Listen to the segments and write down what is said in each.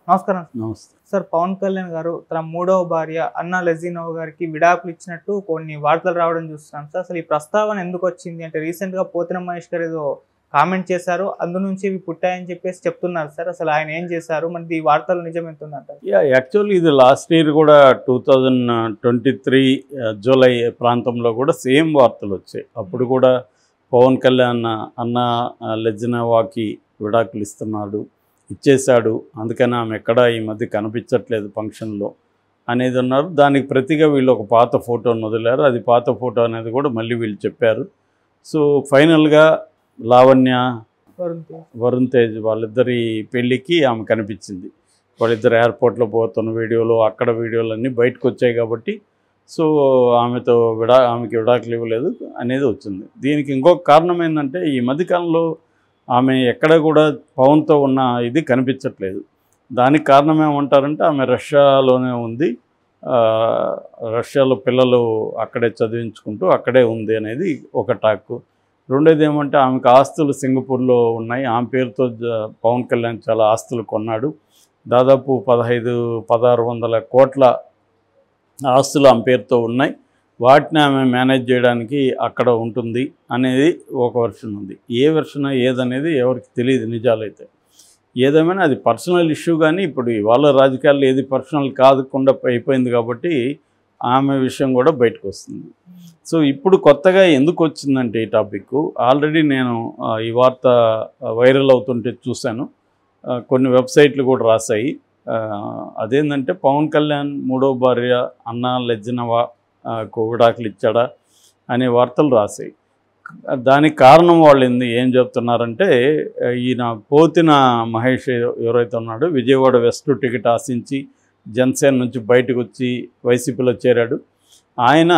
నమస్కారం నమస్తే సార్ పవన్ కళ్యాణ్ గారు తన మూడవ భార్య అన్నా లెజినోవ్ గారికి విడాకులు ఇచ్చినట్టు కొన్ని వార్తలు రావడం చూస్తున్నాం సార్ అసలు ఈ ప్రస్తావన ఎందుకు వచ్చింది అంటే రీసెంట్ గా పోతిన మహేష్ గారు ఏదో కామెంట్ చేశారు అందు నుంచి ఇవి పుట్టాయని చెప్పేసి చెప్తున్నారు సార్ అసలు ఆయన ఏం చేశారు మరి ఈ వార్తలు నిజం ఎంతుందంటారు యా యాక్చువల్లీ ఇది లాస్ట్ ఇయర్ కూడా two thousand twenty three July ప్రాంతంలో కూడా సేమ్ వార్తలు వచ్చాయి అప్పుడు కూడా పవన్ కళ్యాణ్ అన్న లెజ్నవాకి విడాకులు ఇస్తున్నాడు ఇచ్చేశాడు అందుకని ఆమె ఎక్కడ ఈ మధ్య కనిపించట్లేదు ఫంక్షన్లో అనేది ఉన్నారు దానికి ప్రతిగా వీళ్ళు ఒక పాత ఫోటోను వదిలారు అది పాత ఫోటో అనేది కూడా మళ్ళీ వీళ్ళు చెప్పారు సో ఫైనల్గా లావణ్య వరుణ్ తేజ్. వరుణ్ తేజ్ వాళ్ళిద్దరి పెళ్ళికి ఆమె కనిపించింది వాళ్ళిద్దరు ఎయిర్పోర్ట్లో పోతున్న వీడియోలు అక్కడ వీడియోలు అన్నీ బయటకు వచ్చాయి కాబట్టి సో ఆమెతో విడా ఆమెకి విడాకులు ఇవ్వలేదు అనేది వచ్చింది దీనికి ఇంకొక కారణం ఏంటంటే ఈ మధ్యకాలంలో ఆమె ఎక్కడ కూడా పవన్తో ఉన్న ఇది కనిపించట్లేదు దానికి కారణం ఏమంటారంటే ఆమె రష్యాలోనే ఉంది ఆ, రష్యాలో పిల్లలు అక్కడే చదివించుకుంటూ అక్కడే ఉంది అనేది ఒక టాక్ రెండోది ఏమంటే ఆమెకు ఆస్తులు సింగపూర్లో ఉన్నాయి ఆమె పేరుతో జ- పవన్ కళ్యాణ్ చాలా ఆస్తులు కొన్నాడు దాదాపు పదహైదు పదహారు వందల కోట్ల ఆస్తులు ఆమె పేరుతో ఉన్నాయి వాటిని ఆమె మేనేజ్ చేయడానికి అక్కడ ఉంటుంది అనేది ఒక వెర్షన్ ఉంది ఏ వెర్షన్ ఏదనేది ఎవరికి తెలియదు నిజాలైతే ఏదేమైనా అది పర్సనల్ ఇష్యూ కానీ ఇప్పుడు ఇవాళ రాజకీయాల్లో ఏది పర్సనల్ కాదుకుండా అయిపోయింది కాబట్టి ఆమె విషయం కూడా బయటకు వస్తుంది సో ఇప్పుడు కొత్తగా ఎందుకు వచ్చిందంటే ఈ టాపిక్ ఆల్రెడీ నేను ఆ, ఈ వార్త వైరల్ అవుతుంటే చూశాను ఆ, కొన్ని వెబ్సైట్లు కూడా రాశాయి ఆ, అదేంటంటే పవన్ కళ్యాణ్ మూడో భార్య అన్న లెజ్జనవా విడాకులు ఇచ్చాడా అనే వార్తలు రాశాయి దానికి కారణం వాళ్ళు ఏంది ఏం చెప్తున్నారంటే ఆ, ఈయన పోతిన మహేష్ ఎవరైతే ఉన్నాడో విజయవాడ వెస్ట్ టికెట్ ఆశించి జనసేన నుంచి బయటకు వచ్చి వైసీపీలో చేరాడు ఆయన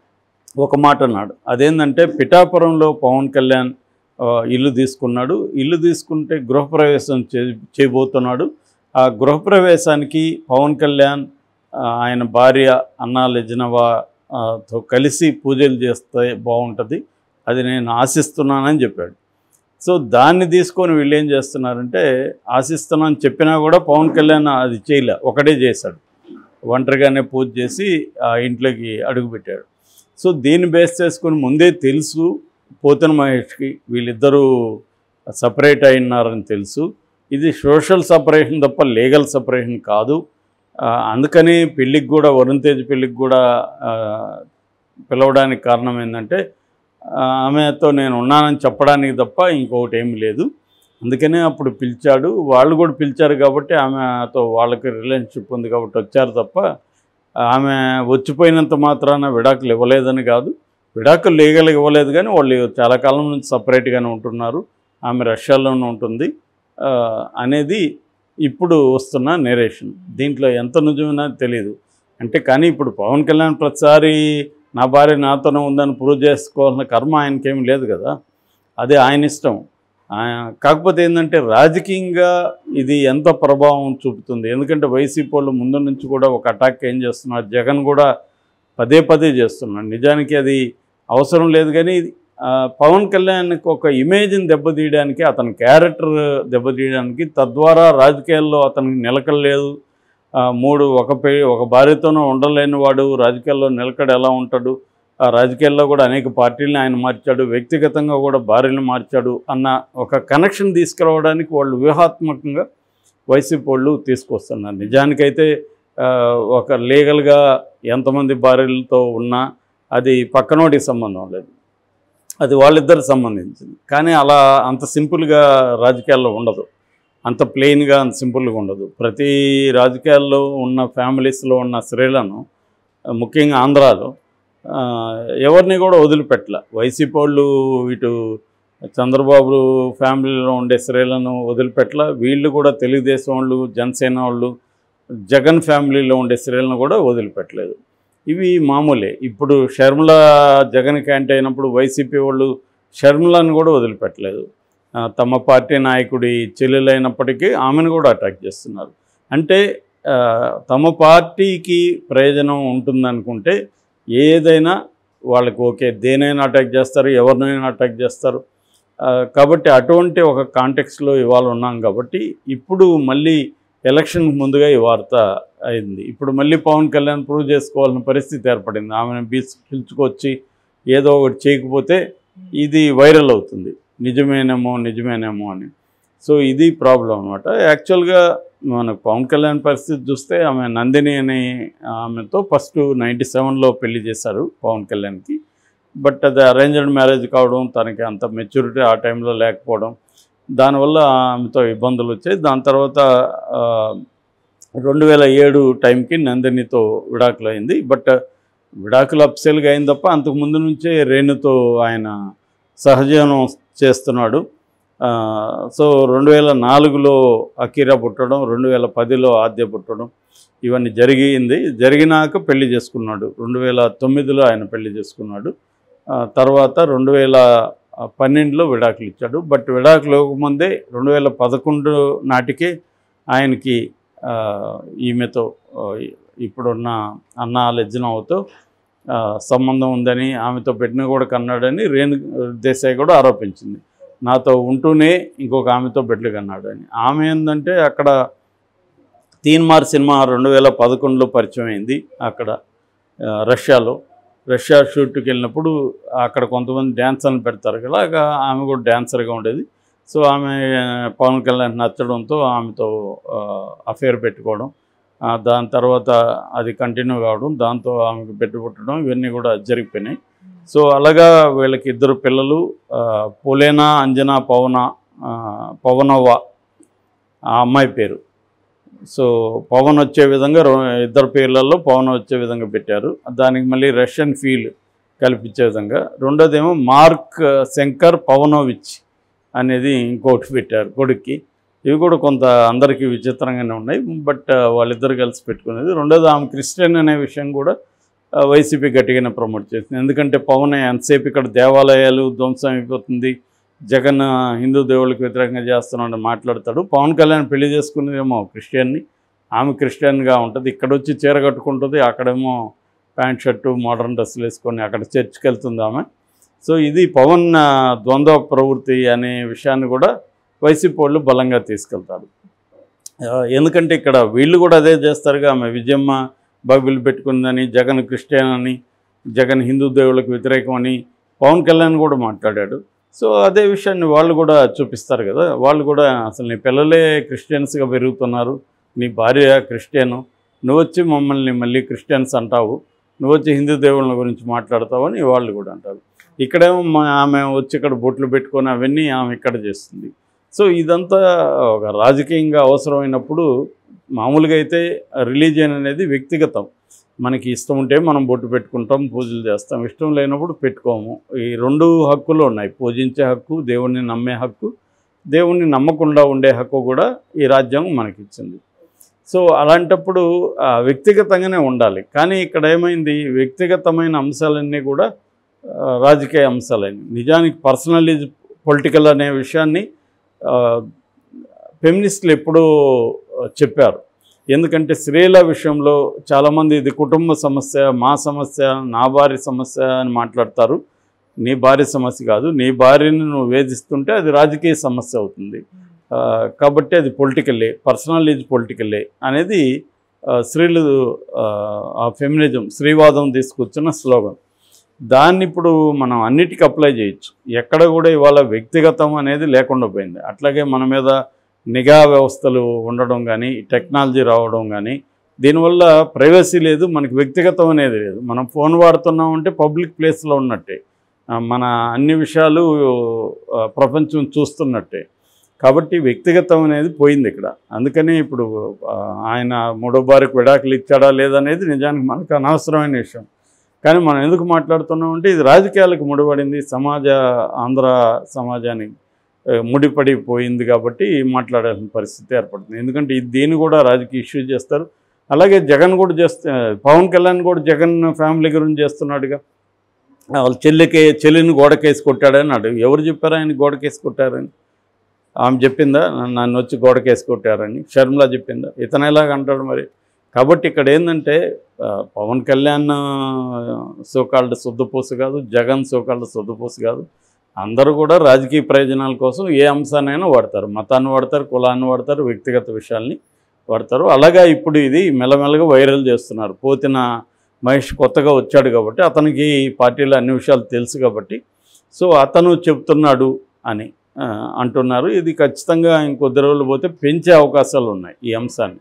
ఒక మాట అన్నాడు అదేంటంటే పిఠాపురంలో పవన్ కళ్యాణ్ ఆ, ఇల్లు తీసుకున్నాడు ఇల్లు తీసుకుంటే గృహప్రవేశం చే చేయబోతున్నాడు ఆ గృహప్రవేశానికి పవన్ కళ్యాణ్ ఆ, ఆయన భార్య అన్నా లెజ్నవా ఆ, తో కలిసి పూజలు చేస్తే బాగుంటుంది అది నేను ఆశిస్తున్నానని చెప్పాడు సో దాన్ని తీసుకొని వీళ్ళు ఏం చేస్తున్నారంటే ఆశిస్తున్నానని చెప్పినా కూడా పవన్ కళ్యాణ్ అది చేయలే ఒకటే చేశాడు ఒంటరిగానే పూజ చేసి ఆ ఇంట్లోకి అడుగుపెట్టాడు సో దీన్ని బేస్ చేసుకొని ముందే తెలుసు పోతన మహేష్కి వీళ్ళిద్దరూ సపరేట్ అయినారని తెలుసు ఇది సోషల్ సపరేషన్ తప్ప లీగల్ సపరేషన్ కాదు ఆ, అందుకని పెళ్ళికి కూడా వరుణ్ తేజ్ పెళ్ళికి కూడా ఆ, పిలవడానికి కారణం ఏంటంటే ఆ, ఆమెతో నేను ఉన్నానని చెప్పడానికి తప్ప ఇంకొకటి ఏమీ లేదు అందుకనే అప్పుడు పిలిచాడు వాళ్ళు కూడా పిలిచారు కాబట్టి ఆమెతో వాళ్ళకి రిలేషన్షిప్ ఉంది కాబట్టి వచ్చారు తప్ప ఆమె వచ్చిపోయినంత మాత్రాన విడాకులు ఇవ్వలేదని కాదు విడాకులు లీగల్గా ఇవ్వలేదు కానీ వాళ్ళు చాలా కాలం నుంచి సపరేట్గానే ఉంటున్నారు ఆమె రష్యాలోనే ఉంటుంది ఆ, అనేది ఇప్పుడు వస్తున్న నేరేషన్ దీంట్లో ఎంత నిజమైనా తెలియదు అంటే కానీ ఇప్పుడు పవన్ కళ్యాణ్ ప్రతిసారి నా భార్య నాతోనే ఉందని ప్రూవ్ చేసుకోవాల్సిన కర్మ ఆయనకేం లేదు కదా అదే ఆయన ఇష్టం ఆ- కాకపోతే ఏంటంటే రాజకీయంగా ఇది ఎంత ప్రభావం చూపుతుంది ఎందుకంటే వైసీపీ వాళ్ళు ముందు నుంచి కూడా ఒక అటాక్ ఏం చేస్తున్నారు జగన్ కూడా పదే పదే చేస్తున్నాడు నిజానికి అది అవసరం లేదు కానీ ఇది, ఆ, పవన్ కళ్యాణ్కి ఒక ఇమేజ్ని దెబ్బతీయడానికి అతని క్యారెక్టర్ దెబ్బతీయడానికి తద్వారా రాజకీయాల్లో అతనికి నిలకడలేదు ఆ, మూడు ఒక పే ఒక భార్యతోనూ ఉండలేని వాడు రాజకీయాల్లో నిలకడ ఎలా ఉంటాడు ఆ రాజకీయాల్లో కూడా అనేక పార్టీలను ఆయన మార్చాడు వ్యక్తిగతంగా కూడా భార్యను మార్చాడు అన్న ఒక కనెక్షన్ తీసుకురావడానికి వాళ్ళు వ్యూహాత్మకంగా వైసీపీ వాళ్ళు తీసుకొస్తున్నారు నిజానికైతే ఆ, ఒక లీగల్గా ఎంతమంది భార్యలతో ఉన్నా అది పక్కనోడికి సంబంధం లేదు అది వాళ్ళిద్దరికి సంబంధించింది కానీ అలా అంత సింపుల్గా రాజకీయాల్లో ఉండదు అంత ప్లెయిన్గా అంత సింపుల్గా ఉండదు ప్రతి రాజకీయాల్లో ఉన్న ఫ్యామిలీస్లో ఉన్న స్త్రీలను ఆ, ముఖ్యంగా ఆంధ్రాలో ఆ, ఎవరిని కూడా వదిలిపెట్టలే వైసీపీ వాళ్ళు ఇటు చంద్రబాబు ఫ్యామిలీలో ఉండే స్త్రీలను వదిలిపెట్టలే వీళ్ళు కూడా తెలుగుదేశం వాళ్ళు జనసేన వాళ్ళు జగన్ ఫ్యామిలీలో ఉండే స్త్రీలను కూడా వదిలిపెట్టలేదు ఇవి మామూలే ఇప్పుడు షర్మిల జగన్ క్యాంట్ అయినప్పుడు వైసీపీ వాళ్ళు షర్మిలను కూడా వదిలిపెట్టలేదు ఆ, తమ పార్టీ నాయకుడి చెల్లెలైనప్పటికీ ఆమెను కూడా అటాక్ చేస్తున్నారు అంటే ఆ, తమ పార్టీకి ప్రయోజనం ఉంటుందనుకుంటే ఏదైనా వాళ్ళకి ఓకే దేనైనా అటాక్ చేస్తారు ఎవరినైనా అటాక్ చేస్తారు ఆ, కాబట్టి అటువంటి ఒక కాంటెక్స్లో ఇవాళ ఉన్నాం కాబట్టి ఇప్పుడు మళ్ళీ ఎలక్షన్ ముందుగా ఈ వార్త అయింది ఇప్పుడు మళ్ళీ పవన్ కళ్యాణ్ ప్రూవ్ చేసుకోవాల్సిన పరిస్థితి ఏర్పడింది ఆమెను పిలుచు పిలుచుకొచ్చి ఏదో ఒకటి చేయకపోతే ఇది వైరల్ అవుతుంది నిజమేనేమో నిజమేనేమో అని సో ఇది ప్రాబ్లం అనమాట యాక్చువల్గా మనకు పవన్ కళ్యాణ్ పరిస్థితి చూస్తే ఆమె నందిని అనే ఆమెతో ఫస్ట్ నైంటీ సెవెన్లో పెళ్లి చేశారు పవన్ కళ్యాణ్కి బట్ అది అరేంజ్డ్ మ్యారేజ్ కావడం తనకి అంత మెచ్యూరిటీ ఆ టైంలో లేకపోవడం దానివల్ల ఆమెతో ఇబ్బందులు వచ్చాయి దాని తర్వాత ఆ, రెండు వేల ఏడు టైంకి నందినితో విడాకులు అయింది బట్ విడాకులు అప్సెల్గా అయింది తప్ప అంతకు ముందు నుంచే రేణుతో ఆయన సహజీవనం చేస్తున్నాడు ఆ, సో రెండు వేల నాలుగులో అకీరా పుట్టడం రెండు వేల పదిలో ఆద్య పుట్టడం ఇవన్నీ జరిగింది జరిగినాక పెళ్లి చేసుకున్నాడు రెండు వేల తొమ్మిదిలో ఆయన పెళ్లి చేసుకున్నాడు ఆ, తర్వాత రెండు వేల పన్నెండులో విడాకులు ఇచ్చాడు బట్ విడాకులు ఇవ్వకముందే రెండు వేల పదకొండు నాటికే ఆయనకి ఆ, ఈమెతో ఆ, ఇప్పుడున్న అన్న లెజ్జనవుతో ఆ, సంబంధం ఉందని ఆమెతో పెట్టిన కూడా కన్నాడని రేణు దేశాయ్ కూడా ఆరోపించింది నాతో ఉంటూనే ఇంకొక ఆమెతో బెడ్లు కన్నాడు అని ఆమె ఏంటంటే అక్కడ తీన్మార్ సినిమా రెండు వేల పదకొండులో పరిచయం అయింది అక్కడ ఆ, రష్యాలో రష్యా షూట్కి వెళ్ళినప్పుడు అక్కడ కొంతమంది డ్యాన్సర్ని పెడతారు కదా అలాగా ఆమె కూడా డ్యాన్సర్గా ఉండేది సో ఆమె ఆ, పవన్ కళ్యాణ్ నచ్చడంతో ఆమెతో అఫేర్ పెట్టుకోవడం ఆ, దాని తర్వాత అది కంటిన్యూ కావడం దాంతో ఆమెకు పెట్టి పుట్టడం ఇవన్నీ కూడా జరిగిపోయినాయి సో అలాగా వీళ్ళకి ఇద్దరు పిల్లలు ఆ, పొలేనా అంజనా పవన ఆ, పవనవ్వ ఆ అమ్మాయి పేరు సో పవన్ వచ్చే విధంగా రో- ఇద్దరు పేర్లలో పవన్ వచ్చే విధంగా పెట్టారు దానికి మళ్ళీ రష్యన్ ఫీల్ కల్పించే విధంగా రెండోదేమో మార్క్ శంకర్ పవనోవిచ్ అనేది ఇంకోటి పెట్టారు కొడుక్కి ఇవి కూడా కొంత అందరికీ విచిత్రంగానే ఉన్నాయి బట్ వాళ్ళిద్దరు కలిసి పెట్టుకునేది రెండోది ఆమె క్రిస్టియన్ అనే విషయం కూడా ఆ, వైసీపీ గట్టిగానే ప్రమోట్ చేసింది ఎందుకంటే పవన్ ఎంతసేపు ఇక్కడ దేవాలయాలు ధ్వంసం అయిపోతుంది జగన్ హిందూ దేవుళ్ళకి వ్యతిరేకంగా చేస్తున్నాడని మాట్లాడతాడు పవన్ కళ్యాణ్ పెళ్లి చేసుకునేదేమో క్రిస్టియన్ని ఆమె క్రిస్టియన్గా ఉంటుంది ఇక్కడ వచ్చి చీర కట్టుకుంటుంది అక్కడేమో ప్యాంట్ షర్టు మోడర్న్ డ్రెస్సులు వేసుకొని అక్కడ చర్చ్కి వెళ్తుంది ఆమె సో ఇది పవన్ ఆ, ద్వంద్వ ప్రవృత్తి అనే విషయాన్ని కూడా వైసీపీ వాళ్ళు బలంగా తీసుకెళ్తారు ఆ, ఎందుకంటే ఇక్కడ వీళ్ళు కూడా అదే చేస్తారుగా ఆమె విజయమ్మ బైబిల్ పెట్టుకుందని జగన్ క్రిస్టియన్ అని జగన్ హిందూ దేవుళ్ళకి వ్యతిరేకం అని పవన్ కళ్యాణ్ కూడా మాట్లాడాడు సో అదే విషయాన్ని వాళ్ళు కూడా చూపిస్తారు కదా వాళ్ళు కూడా అసలు నీ పిల్లలే క్రిస్టియన్స్గా పెరుగుతున్నారు నీ భార్య క్రిస్టియను నువ్వు వచ్చి మమ్మల్ని మళ్ళీ క్రిస్టియన్స్ అంటావు నువ్వు వచ్చి హిందూ దేవుళ్ళ గురించి మాట్లాడతావు అని వాళ్ళు కూడా అంటారు ఇక్కడేమో మా- ఆమె వచ్చి ఇక్కడ బొట్లు పెట్టుకొని అవన్నీ ఆమె ఇక్కడ చేస్తుంది సో ఇదంతా ఒక రాజకీయంగా అవసరమైనప్పుడు మామూలుగా అయితే రిలీజియన్ అనేది వ్యక్తిగతం మనకి ఇష్టం ఉంటే మనం బొట్టు పెట్టుకుంటాం పూజలు చేస్తాం ఇష్టం లేనప్పుడు పెట్టుకోము ఈ రెండు హక్కులు ఉన్నాయి పూజించే హక్కు దేవుణ్ణి నమ్మే హక్కు దేవుణ్ణి నమ్మకుండా ఉండే హక్కు కూడా ఈ రాజ్యాంగం మనకి ఇచ్చింది సో అలాంటప్పుడు ఆ, వ్యక్తిగతంగానే ఉండాలి కానీ ఇక్కడ ఏమైంది వ్యక్తిగతమైన అంశాలన్నీ కూడా ఆ, రాజకీయ అంశాలైనవి నిజానికి పర్సనల్ ఈజ్ పొలిటికల్ అనే విషయాన్ని ఆ, ఫెమినిస్టులు ఎప్పుడూ ఆ, చెప్పారు ఎందుకంటే స్త్రీల విషయంలో చాలామంది ఇది కుటుంబ సమస్య మా సమస్య నా భార్య సమస్య అని మాట్లాడతారు నీ భార్య సమస్య కాదు నీ భార్యని నువ్వు వేధిస్తుంటే అది రాజకీయ సమస్య అవుతుంది ఆ, కాబట్టి అది పొలిటికల్లే పర్సనల్ ఈజ్ పొలిటికల్లే అనేది ఆ, స్త్రీలు ఆ, ఆ ఫెమినిజం స్త్రీవాదం తీసుకొచ్చిన స్లోగన్ దాన్ని ఇప్పుడు మనం అన్నిటికీ అప్లై చేయొచ్చు ఎక్కడ కూడా ఇవాళ వ్యక్తిగతం అనేది లేకుండా పోయింది అట్లాగే మన మీద నిఘా వ్యవస్థలు ఉండడం కానీ టెక్నాలజీ రావడం కానీ దీనివల్ల ప్రైవసీ లేదు మనకి వ్యక్తిగతం అనేది లేదు మనం ఫోన్ వాడుతున్నామంటే పబ్లిక్ ప్లేస్లో ఉన్నట్టే ఆ, మన అన్ని విషయాలు ఆ, ప్రపంచం చూస్తున్నట్టే కాబట్టి వ్యక్తిగతం అనేది పోయింది ఇక్కడ అందుకని ఇప్పుడు ఆ, ఆయన మూడో భార్యకు విడాకులు ఇచ్చాడా లేదనేది నిజానికి మనకు అనవసరమైన విషయం కానీ మనం ఎందుకు మాట్లాడుతున్నామంటే ఇది రాజకీయాలకు ముడిపడింది సమాజ ఆంధ్ర సమాజానికి ఆ, ముడిపడిపోయింది కాబట్టి మాట్లాడాల్సిన పరిస్థితి ఏర్పడుతుంది ఎందుకంటే ఇది దీన్ని కూడా రాజకీయ ఇష్యూ చేస్తారు అలాగే జగన్ కూడా చేస్తే పవన్ కళ్యాణ్ కూడా జగన్ ఫ్యామిలీ గురించి చేస్తున్నాడుగా ఆ, వాళ్ళ చెల్లికి చెల్లిని గోడకేసి కొట్టాడని అన్నాడు ఎవరు చెప్పారు ఆయన గోడకేసి కొట్టారని ఆమె చెప్పిందా నన్ను- నన్ను వచ్చి గోడకేసి కొట్టారని షర్మిలా చెప్పిందా ఇతను ఎలాగ అంటాడు మరి కాబట్టి ఇక్కడ ఏంటంటే ఆ, పవన్ కళ్యాణ్ సోకాల్డ్ శుద్ధపూస కాదు జగన్ సోకాల్డ్ శుద్ధపూస కాదు అందరూ కూడా రాజకీయ ప్రయోజనాల కోసం ఏ అంశాన్నైనా వాడతారు మతాన్ని వాడతారు కులాన్ని వాడతారు వ్యక్తిగత విషయాల్ని వాడతారు అలాగా ఇప్పుడు ఇది మెల్లమెల్లగా వైరల్ చేస్తున్నారు పోతిన మహేష్ కొత్తగా వచ్చాడు కాబట్టి అతనికి ఈ పార్టీలో అన్ని విషయాలు తెలుసు కాబట్టి సో అతను చెప్తున్నాడు అని ఆ, అంటున్నారు ఇది ఖచ్చితంగా ఇంకొద్ది రోజులు పోతే పెంచే అవకాశాలు ఉన్నాయి ఈ అంశాన్ని